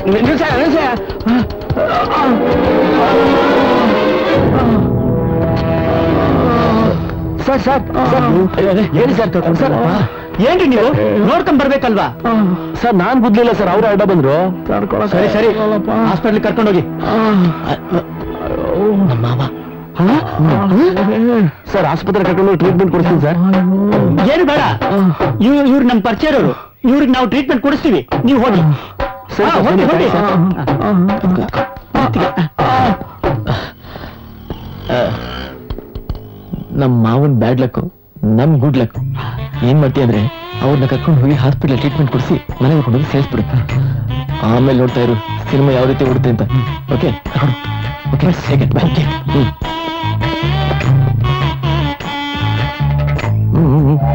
ನಿಲ್ಸ ನಿಲ್ಸ sir sir sir ಹೇಳಿ sir sir ಏನ್ರಿ ನೀವು ನೋಡ್ಕೊಂಡ್ ಬರ್ಬೇಕಲ್ವಾ ಸರ್ ನಾನ್ ಬುದ್ಲಿಲ್ಲ ಸರ್ ಅವ್ರ ಅಡ್ಡ ಬಂದ್ರು ಸರಿ ಸರಿ ಹಾಸ್ಪಿಟ್ಲ್ ಕರ್ಕೊಂಡೋಗಿ ನಮ್ಮ ಮಾವ ಸರ್ ಆಸ್ಪತ್ರೆ ಕರ್ಕೊಂಡು ಟ್ರೀಟ್ಮೆಂಟ್ ಕೊಡ್ತೀನಿ ಸರ್ ಏನು ಬೇಡ ಇವ್ರು ಇವ್ರು ನಮ್ಮ ಪರಿಚಯ ಇರೋರು ಇವ್ರಿಗೆ ನಾವು ಟ್ರೀಟ್ಮೆಂಟ್ ಕೊಡಿಸ್ತೀವಿ ನೀವು ಹೋಗಿ ಸರಿ, ಹಾ, ಹೋಗಿ ಸರಿ, ಹೋಗಿ ಸರ್. ನಮ್ ಮಾವನ್ ಬ್ಯಾಡ್ ಲಕ್ ನಮ್ ಗುಡ್ ಲಕ್ ಏನ್ ಮಾಡ್ತೀಯ ಅಂದ್ರೆ ಅವ್ರನ್ನ ಕರ್ಕೊಂಡು ಹೋಗಿ ಹಾಸ್ಪಿಟಲ್ ಟ್ರೀಟ್ಮೆಂಟ್ ಕೊಡಿಸಿ ಮನೆಗೆ ಕೊಂಡೋಗಿ ಸೇರಿಸ್ಬಿಡು ಆಮೇಲೆ ನೋಡ್ತಾ ಇರು ಸಿನಿಮಾ ಯಾವ ರೀತಿ ಓಡುತ್ತೆ ಅಂತ okay okay second bye hmm hmm hmm hmm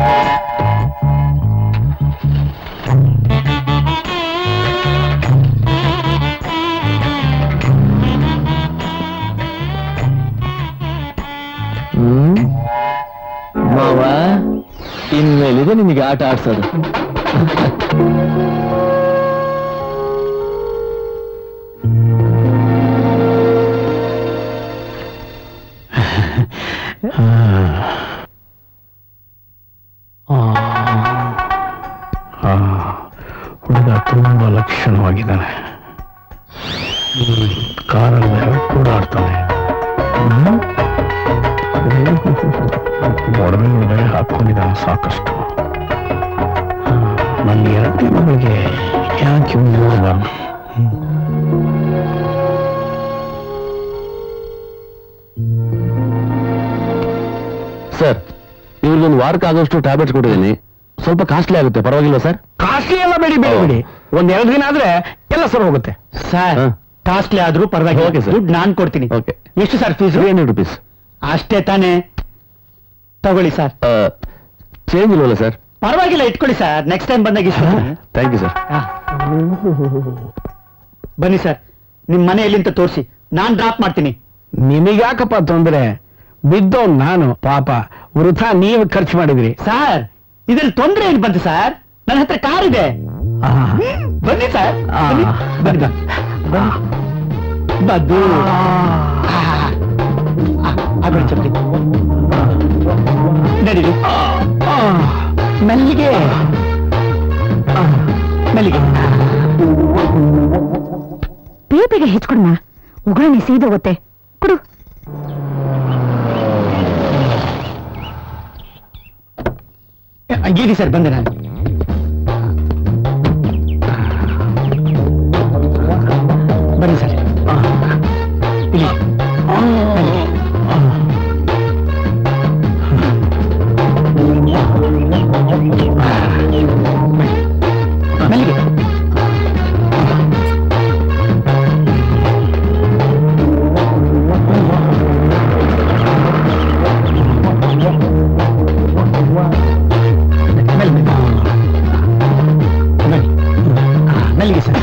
hmm ಮಾವ ಇನ್ಮೇಲಿದೆ ನಿನಗೆ ಆಟ ಆಡ್ಸೋದು ಹುಡುಗ ತುಂಬಾ ಲಕ್ಷಣವಾಗಿದ್ದಾನೆ ಕಾರಲ್ಲಿ ಬೇರೆ ಓಡಾಡ್ತಾನೆ ಒಡವೆಗಳು ಬೇರೆ ಹಾಕೊಂಡಿದ್ದಾನೆ ಸಾಕಷ್ಟು ನನ್ನ ಎರಡನೇ ಮಗಳಿಗೆ ಯಾಕೆ ಇವ್ನು ನೋಡಬಾರ್ದು ಸರ್ ಇವ್ರಿಗೊಂದು ವಾರಕ್ಕೆ ಆಗೋಷ್ಟು ಟ್ಯಾಬ್ಲೆಟ್ಸ್ ಕೊಟ್ಟಿದ್ದೀನಿ ಸ್ವಲ್ಪ ಕಾಸ್ಟ್ಲಿ ಆಗುತ್ತೆ ಪರವಾಗಿಲ್ಲ ಸರ್ ಕಾಸ್ಟ್ಲಿ ಎಲ್ಲ ಬೇಡಿ ಬೇಡಿ ಬಿಡಿ ಒಂದ್ ಎರಡು ದಿನ ಆದ್ರೆ ಎಲ್ಲ ಸರ್ ಹೋಗುತ್ತೆ ಸರ್ ಹಾ. ಕಾಸ್ಟ್ಲಿ ಆದ್ರೂ ಪರವಾಗಿಲ್ಲ Okay, sir. ದುಡ್ಡು ನಾನ್ ಕೊಡ್ತೀನಿ ಓಕೆ ಎಷ್ಟು sir fees three hundred rupees ಅಷ್ಟೇ ತಾನೇ ತಗೊಳ್ಳಿ ಸರ್ ಚೇಂಜ್ ಇಲ್ವಲ್ಲ ಸರ್ ಪರವಾಗಿಲ್ಲ ಇಟ್ಕೊಳ್ಳಿ ಸರ್ ನೆಕ್ಸ್ಟ್ ಟೈಮ್ ಬಂದಾಗ ಇಷ್ಟು ಥ್ಯಾಂಕ್ ಯು ಸರ್ ಹಾ. ಬನ್ನಿ ಸರ್ ನಿಮ್ ಮನೆ ಎಲ್ಲಿಂತ ತೋರಿಸಿ ನಾನ್ ಡ್ರಾಪ್ ಮಾಡ್ತೀನಿ ನಿನಗ್ಯಾಕಪ್ಪ ತೊಂದ್ರೆ ಬಿದ್ದವ್ ನಾನು ಪಾಪ ವೃಥಾ ನೀವು ಖರ್ಚು ಮಾಡಿದ್ರಿ ಸರ್ ಇದ್ರಲ್ಲಿ ತೊಂದ್ರೆ ಏನ್ ಬಂತು ಸರ್ ನನ್ನ ಹತ್ರ ಕಾರ್ ಇದೆ ಬನ್ನಿ ಸರ್ ಬನ್ನಿ ಬನ್ನಿ ಬನ್ನಿ. ಬದ್ದು ಆಗಲಿ ಚಪ್ಪಲಿ ನಡೀರಿ ಮೆಲ್ಲಿಗೆ ಮೆಲ್ಲಿಗೆ ಬೇಗ ಬೇಗ ಹೆಚ್ಕೊಡಮ್ಮ ಉಗುಳನೆ ಸೀದೋಗುತ್ತೆ ಕೊಡು ಗೀರಿ ಸರ್ ಬಂದೆ ನಾನು ಬನ್ನಿ ಸರ್ ಇಲ್ಲಿ ಮೆಲ್ಲಿಗೆ. ಮೆಲ್ಲಿಗೆ ಮೆಲ್ಲಿಗೆ ಬನ್ನಿ ಮೆಲ್ಲಿಗೆ ಸರ್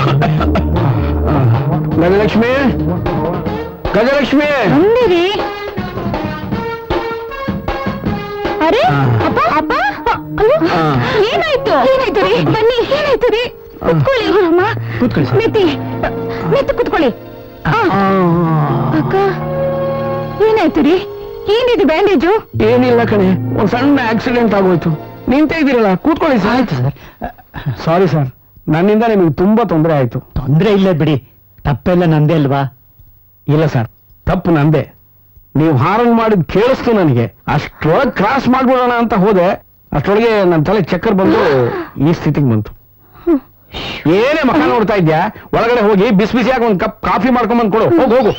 ಗಜಲಕ್ಷ್ಮಿ ಗಜಲಕ್ಷ್ಮಿ ಬಂದಿರಿ ಅರೆ ಅಪ್ಪ ಅಪ್ಪ ಅಯ್ಯೋ, ಏನಾಯ್ತು ಏನಾಯ್ತು ರೀ ಬನ್ನಿ ಏನಾಯ್ತು ರೀ ಕುತ್ಕೊಳ್ಳಿ ಅಮ್ಮ ಕೂತ್ಕೊಳ್ಳಿ ಸರ್. ಮೆತ್ತಿ ಮೆತ್ತಿ ಕುತ್ಕೊಳ್ಳಿ ಆ, ಅಕ್ಕ ಏನಾಯ್ತು ರೀ ಏನಿದು ಬ್ಯಾಂಡೇಜು ಏನಿಲ್ಲ ಕಣೆ ಒಂದ್ ಸಣ್ಣ ಆಕ್ಸಿಡೆಂಟ್ ಆಗೋಯ್ತು ನಿಂತೇ ಇದ್ದೀರಲ್ಲ ಕೂತ್ಕೊಳ್ಳಿ ಸರ್ ಆಯ್ತು ಸರ್ ಸಾರಿ ಸರ್ ನನ್ನಿಂದ ನಿಮಗೆ ತುಂಬಾ ತೊಂದರೆ ಆಯ್ತು ತೊಂದ್ರೆ ಇಲ್ಲ ಬಿಡಿ ತಪ್ಪೆಲ್ಲ ನಂದೇ ಅಲ್ವಾ ಇಲ್ಲ ಸರ್ ತಪ್ಪು ನಂದೆ ನೀವು ಹಾರನ್ ಮಾಡಿದ್ ಕೇಳಿಸ್ತು ನನಗೆ ಅಷ್ಟರೊಳಗೆ ಕ್ರಾಸ್ ಮಾಡ್ಬಿಡೋಣ ಅಂತ ಹೋದೆ ಅಷ್ಟರೊಳಗೆ ನನ್ನ ತಲೆ ಚಕ್ಕರ್ ಬಂದು ಈ ಸ್ಥಿತಿಗೆ ಬಂತು ಏನೇ ಮಕ ನೋಡ್ತಾ ಇದ್ಯಾ ಒಳಗಡೆ ಹೋಗಿ ಬಿಸಿ ಬಿಸಿಯಾಗಿ ಒಂದು ಕಪ್ ಕಾಫಿ ಮಾಡ್ಕೊಂಬಂದ್ ಕೊಡು ಹೋಗು ಹೋಗು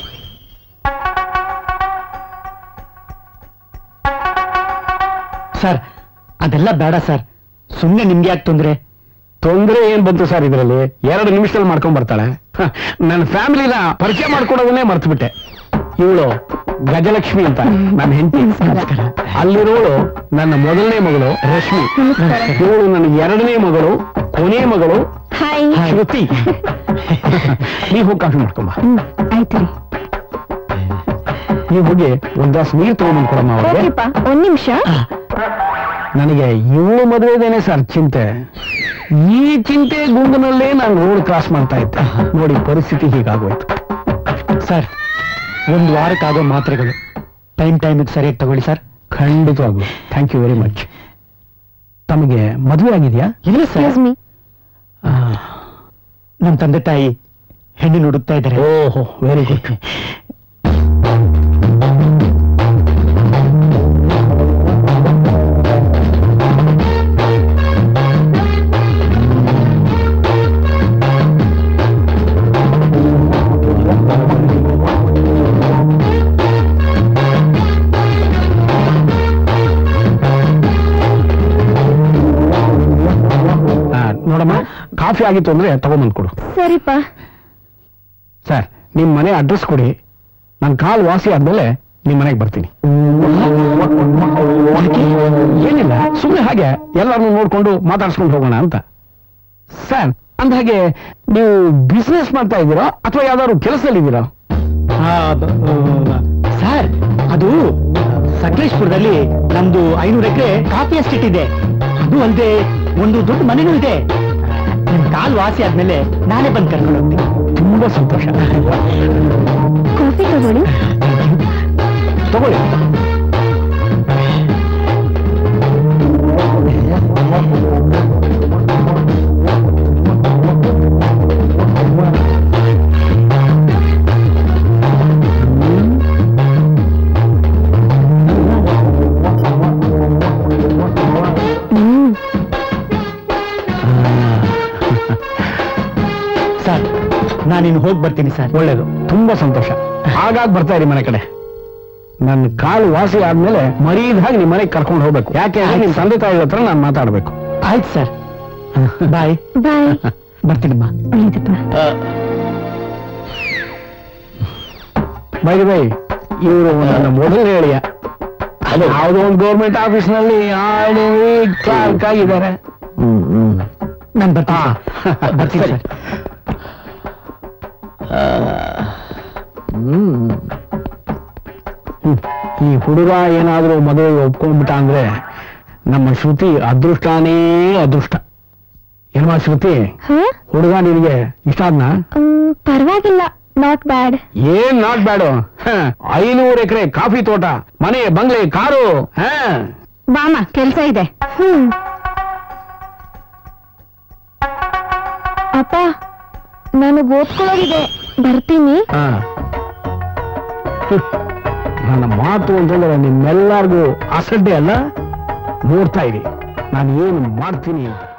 ಸರ್ ಅದೆಲ್ಲ ಬೇಡ ಸರ್ ಸುಮ್ಮನೆ ನಿಮ್ಗೆ ಯಾಕೆ ತೊಂದ್ರೆ ತೊಂದರೆ ಏನ್ ಬಂತು ಸರ್ ಇದರಲ್ಲಿ ಎರಡು ನಿಮಿಷದಲ್ಲಿ ಮಾಡ್ಕೊಂಡ್ ಬರ್ತಾಳೆ ಹ, ನನ್ನ ಫ್ಯಾಮಿಲಿನ ಪರಿಚಯ ಮಾಡ್ಕೊಡೋದನ್ನೇ ಮರ್ತು ಬಿಟ್ಟೆ ಇವಳು ಗಜಲಕ್ಷ್ಮಿ ಅಂತ ನನ್ನ ಹೆಂಡತಿ ಅಲ್ಲಿರೋಳು ನನ್ನ ಮೊದಲನೇ ಮಗಳು ರಶ್ಮಿ ಇವಳು ನನ್ನ ಎರಡನೇ ಮಗಳು ಕೊನೆ ಮಗಳು ಹಾಯ್ ಶ್ರುತಿ ನೀವು ಹೋಗಿ ಕಾಫಿ ಮಾಡ್ಕೊಂಬ ಹ್ಮ್ ಆಯ್ತು ರೀ ನೀವು ಹೋಗಿ ಒಂದ್ ಗ್ಲಾಸ್ ನೀರು ತಗೊಂಡ್ಬಂದು ಕೊಡಮ್ಮ ಅವ್ರಿಗೆ ಹೋಗ್ರಿಪ್ಪ ಒಂದ್ ನಿಮಿಷ ನನಗೆ ಇವಳು ಮದುವೆದೇನೆ ಸರ್ ಚಿಂತೆ ಈ ಚಿಂತೆ ಗುಂಗಿನಲ್ಲೇ ನಾನು ರೋಡ್ ಕ್ರಾಸ್ ಮಾಡ್ತಾ ಇದ್ದೆ ನೋಡಿ ಪರಿಸ್ಥಿತಿ ಹೀಗಾಗೋಯ್ತು ಸರ್ ಒಂದು ವಾರಕ್ಕಾಗೋ ಮಾತ್ರೆಗಳು ಟೈಮ್ ಟೈಮಿಗೆ ಸರಿಯಾಗಿ ತಗೊಳ್ಳಿ ಸರ್ ಖಂಡಿತವಾಗ್ಲು ಥ್ಯಾಂಕ್ ಯು ವೆರಿ ಮಚ್ ತಮಗೆ ಮದುವೆ ಆಗಿದೆಯಾ ಇಲ್ಲ ಸರ್ ಎಕ್ಸ್ಕ್ಯೂಸ್ ಮೀ ನಮ್ಮ ತಂದೆ ತಾಯಿ ಹೆಣ್ಣು ಹುಡುಕ್ತಾ ಇದ್ದಾರೆ ಓಹೋ ವೆರಿ ಗುಡ್ ನೋಡಮ್ಮ ಕಾಫಿ ಆಗಿತ್ತು ಅಂದ್ರೆ ತಗೊಂಬಂದ್ ಕೊಡು ಸರಿಪಾ ಸರ್ ನಿಮ್ ಮನೆ ಅಡ್ರೆಸ್ ಕೊಡಿ ನನ್ನ ಕಾಲ್ ವಾಸಿ ಆದ್ಮೇಲೆ ನಿಮ್ ಮನೆಗೆ ಬರ್ತೀನಿ ಏನಿಲ್ಲ ಸುಮ್ಮನೆ ಹಾಗೆ ಎಲ್ಲರನ್ನು ನೋಡ್ಕೊಂಡು ಮಾತಾಡ್ಸ್ಕೊಂಡು ಹೋಗೋಣ ಅಂತ ಸರ್ ಅಂದ ಹಾಗೆ ನೀವು ಬಿಸ್ನೆಸ್ ಮಾಡ್ತಾ ಇದ್ದೀರಾ ಅಥವಾ ಯಾವ್ದಾದ್ರು ಕೆಲಸದಲ್ಲಿ ಇದ್ದೀರಾ ಆ, ಬ- ಬ- ಸರ್ ಅದು ಸಕಲೇಶ್ಪುರದಲ್ಲಿ ನಮ್ದು ಐನೂರು ಎಕರೆ ಕಾಫಿ ಎಸ್ಟೇಟ್ ಇದೆ ಅದು ಅಲ್ಲದೆ ಒಂದು ದೊಡ್ಡ ಮನೆನೂ ಇದೆ ನಿಮ್ ಕಾಲ್ ವಾಸಿ ಆದ್ಮೇಲೆ ನಾನೇ ಬಂದು ಕರ್ಕೊಂಡು ಹೋಗ್ತೀನಿ ತುಂಬಾ ಸಂತೋಷ ಕಾಫಿ ತಗೊಳ್ಳಿ ತಗೊಳ್ಳಿ ಹ್ಮ್ ಸರ್ ನಾನಿನ್ನು ಹೋಗಿ ಬರ್ತೀನಿ ಸರ್ ಒಳ್ಳೇದು ತುಂಬಾ ಸಂತೋಷ ಆಗಾಗ ಬರ್ತಾ ಇರಿ ಮನೆ ಕಡೆ ನನ್ನ ಕಾಲು ವಾಸಿ ಆದ್ಮೇಲೆ ಮರೀದ ಹಾಗೆ ನಿಮ್ಮ ಮನೆಗೆ ಕರ್ಕೊಂಡು ಹೋಗ್ಬೇಕು ಯಾಕೆ ಅಂದ್ರೆ ನಿಮ್ ತಂದೆ ತಾಯಿ ಹತ್ರ ನಾನು ಮಾತಾಡ್ಬೇಕು ಆಯ್ತು ಸರ್ ಬಾಯ್ ಬಾಯ್ ಬರ್ತೀನಮ್ಮ ಒಳ್ಳೇದಪ್ಪ ಬೈ ಬೈ ಇವರು ನನ್ನ ಮೊದಲು ಹೇಳಿಯ ಯಾವುದೋ ಒಂದು ಗೌರ್ಮೆಂಟ್ ಆಫೀಸ್ ನಲ್ಲಿ ಆಡಿ ಕ್ಲಾರ್ಕ್ ಆಗಿದ್ದಾರೆ ಹ್ಮ್ ಹ್ಮ್ ನಾನು ಬರ್ತೀನಿ ಹಾ. ಬರ್ತೀನಿ ಸರಿ. Sir hmm hmm. ಈ ಹುಡುಗ ಏನಾದ್ರೂ ಮದುವೆಗೆ ಒಪ್ಕೊಂಡ್ಬಿಟ್ಟ ಅಂದ್ರೆ ನಮ್ಮ ಶ್ರುತಿ ಅದೃಷ್ಟನೇ ಅದೃಷ್ಟ ಏನಮ್ಮ ಶ್ರುತಿ ಹಾ ಹುಡುಗ ನಿನಗೆ ಇಷ್ಟ ಆದ್ನಾ ಹ್ಮ್, ಪರವಾಗಿಲ್ಲ ನಾಟ್ ಬ್ಯಾಡ್ ಏನ್ ನಾಟ್ ಬ್ಯಾಡು ಐನೂರು ಎಕರೆ ಕಾಫಿ ತೋಟ ಮನೆ ಬಂಗ್ಲೆ ಕಾರು ಹಾ ಬಾಮ ಕೆಲ್ಸ ಇದೆ ಹ್ಮ್ ಅಪ್ಪ ನನಗ್ ಓದ್ಕೊಳ್ಳೋದಿದೆ ಬರ್ತೀನಿ ಹಾ. ಹ್ಮ್. ನನ್ನ ಮಾತು ಅಂತಂದ್ರೆ ನಿಮ್ಮೆಲ್ಲರಿಗೂ ಅಸಡ್ಡೆ ಅಲ್ಲ ನೋಡ್ತಾ ಇರಿ ನಾನು ಏನು ಮಾಡ್ತೀನಿ ಅಂತ